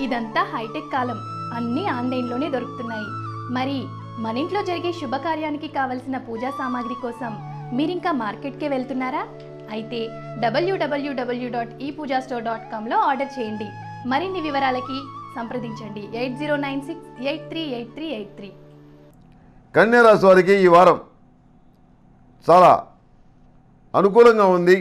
ఇదంతా హైటెక్ కాలం అన్నీ ఆన్లైన్లోనే దొరుకుతున్నాయి మరి మన ఇంట్లో జరిగే శుభకార్యానికి కావలసిన పూజా సామాగ్రి కోసం మీరింకా మార్కెట్కే వెళ్తున్నారా అయితే W W W dot e pooja store dot కామ్లో ఆర్డర్ చేయండి మరిన్ని వివరాలకి సంప్రదించండి eight zero nine six eight three eight three eight three కన్యారాశి వారికి ఈ వారం చాలా అనుకూలంగా ఉంది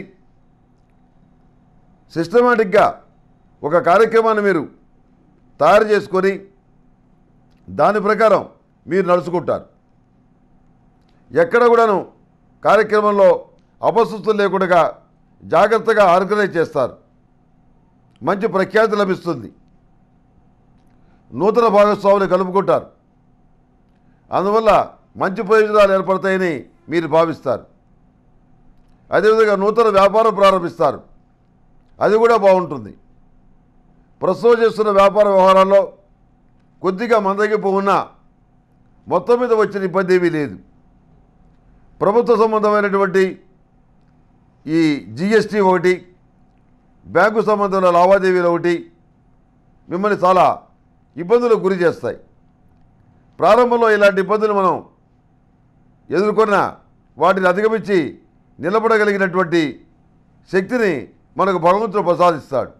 సిస్టమేటిక్గా ఒక కార్యక్రమాన్ని మీరు తయారు చేసుకొని దాని ప్రకారం మీరు నడుచుకుంటారు ఎక్కడ కూడాను కార్యక్రమంలో అపశుస్తులు లేకుండా జాగ్రత్తగా ఆర్గనైజ్ చేస్తారు మంచి ప్రఖ్యాతి లభిస్తుంది నూతన భాగస్వాములు కలుపుకుంటారు అందువల్ల మంచి ప్రయోజనాలు ఏర్పడతాయని మీరు భావిస్తారు అదేవిధంగా నూతన వ్యాపారం ప్రారంభిస్తారు అది కూడా బాగుంటుంది ప్రస్తుతం చేస్తున్న వ్యాపార వ్యవహారాల్లో కొద్దిగా మందగింపు ఉన్నా మొత్తం మీద వచ్చిన ఇబ్బంది ఏమీ లేదు ప్రభుత్వ సంబంధమైనటువంటి ఈ జిఎస్టీ ఒకటి బ్యాంకు సంబంధమైన లావాదేవీలు ఒకటి మిమ్మల్ని చాలా ఇబ్బందులకు గురి చేస్తాయి ప్రారంభంలో ఇలాంటి ఇబ్బందులు మనం ఎదుర్కొన్న వాటిని అధిగమించి నిలబడగలిగినటువంటి శక్తిని మనకు భగవంతుడు ప్రసాదిస్తాడు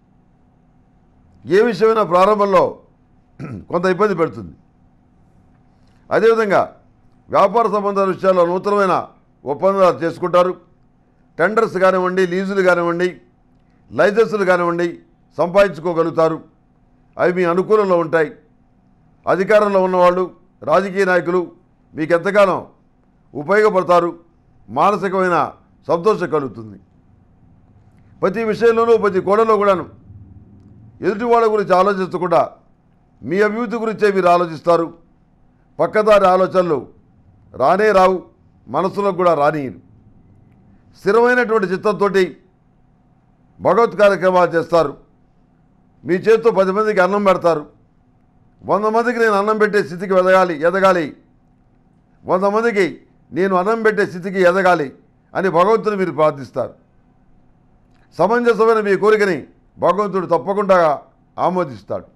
ఏ విషయమైనా ప్రారంభంలో కొంత ఇబ్బంది పెడుతుంది అదేవిధంగా వ్యాపార సంబంధాల విషయాల్లో నూతనమైన ఒప్పందాలు చేసుకుంటారు టెండర్స్ కానివ్వండి లీజులు కానివ్వండి లైసెన్సులు కానివ్వండి సంపాదించుకోగలుగుతారు అవి మీ అనుకూలంలో ఉంటాయి అధికారంలో ఉన్నవాళ్ళు రాజకీయ నాయకులు మీకు ఎంతగానో ఉపయోగపడతారు మానసికమైన సంతోషం కలుగుతుంది ప్రతి విషయంలోనూ ప్రతి కోణంలో కూడాను ఎదుటి వాళ్ళ గురించి ఆలోచించకుండా మీ అభివృద్ధి గురించే మీరు ఆలోచిస్తారు పక్కదారి ఆలోచనలు రానే రావు మనసులో కూడా రానియరు స్థిరమైనటువంటి చిత్తంతో భగవత్ కార్యక్రమాలు చేస్తారు మీ చేతితో పది మందికి అన్నం పెడతారు వంద మందికి నేను అన్నం పెట్టే స్థితికి ఎదగాలి ఎదగాలి వంద మందికి నేను అన్నం పెట్టే స్థితికి ఎదగాలి అని భగవంతుని మీరు ప్రార్థిస్తారు సమంజసమైన మీ కోరికని భగవంతుడు తప్పకుండా ఆమోదిస్తాడు